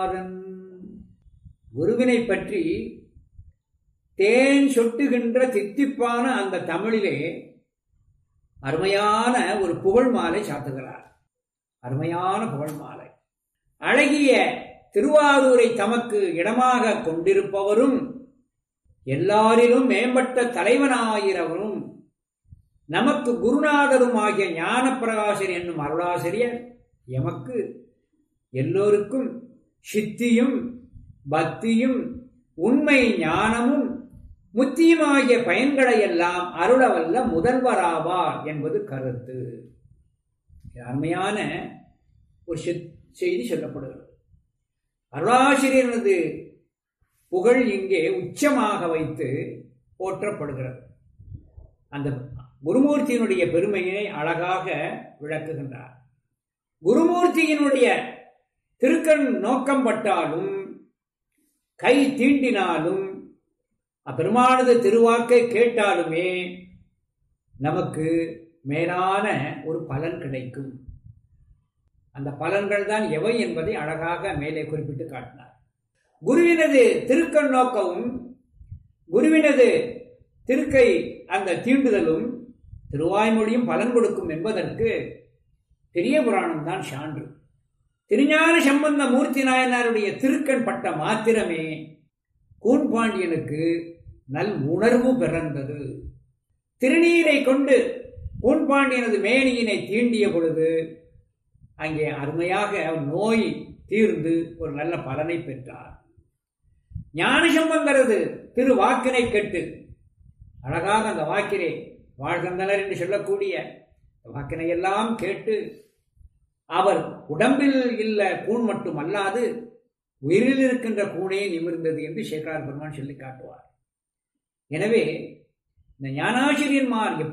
குருநாதன் குருவினை பற்றி தேன் சொட்டுகின்ற தித்திப்பான அந்த தமிழிலே அருமையான ஒரு புகழ் மாலை சாத்துகிறார் அருமையான புகழ் மாலை அழகிய திருவாரூரை தமக்கு இடமாக கொண்டிருப்பவரும் எல்லாரிலும் மேம்பட்ட தலைவனாயிரவரும் நமக்கு குருநாதரும் ஆகிய ஞானப்பிரகாசர் என்னும் அருளாசிரியர் எமக்கு எல்லோருக்கும் சித்தியும் பக்தியும் உண்மை ஞானமும் முத்தியுமாகிய பயன்களை எல்லாம் அருளவல்ல முதல்வராவார் என்பது கருத்து அருமையான ஒரு செய்தி சொல்லப்படுகிறது அருளாசிரியனது புகழ் இங்கே உச்சமாக வைத்து போற்றப்படுகிறது அந்த குருமூர்த்தியினுடைய பெருமையை அழகாக விளக்குகின்றார் குருமூர்த்தியினுடைய திருக்கண் நோக்கம் பட்டாலும் கை தீண்டினாலும் அப்பெருமானது திருவாக்கை கேட்டாலுமே நமக்கு மேலான ஒரு பலன் கிடைக்கும் அந்த பலன்கள் தான் எவை என்பதை அழகாக மேலே குறிப்பிட்டு காட்டினார் குருவினது திருக்கண் நோக்கமும் குருவினது திருக்கை அந்த தீண்டுதலும் திருவாய்மொழியும் பலன் கொடுக்கும் என்பதற்கு பெரிய புராணம் தான் சான்று திருஞான சம்பந்த மூர்த்தி நாயனாருடைய திருக்கண் பட்ட மாத்திரமே கூன்பாண்டியனுக்கு நல் உணர்வு பிறந்தது திருநீரை கொண்டு கூன்பாண்டியனது மேனியினை தீண்டிய பொழுது அங்கே அருமையாக நோய் தீர்ந்து ஒரு நல்ல பலனை பெற்றார் ஞானசம்பந்தரது திரு வாக்கினை கேட்டு அழகாக அந்த வாக்கினை வாழ்கின்றனர் என்று சொல்லக்கூடிய வாக்கினை எல்லாம் கேட்டு அவர் உடம்பில் இல்ல கூண் மட்டும் அல்லாது உயிரில் இருக்கின்ற கூணே நிமிர்ந்தது என்று சேகரார் பெருமான் சொல்லி காட்டுவார் எனவே இந்த ஞானாசிரியன்மார்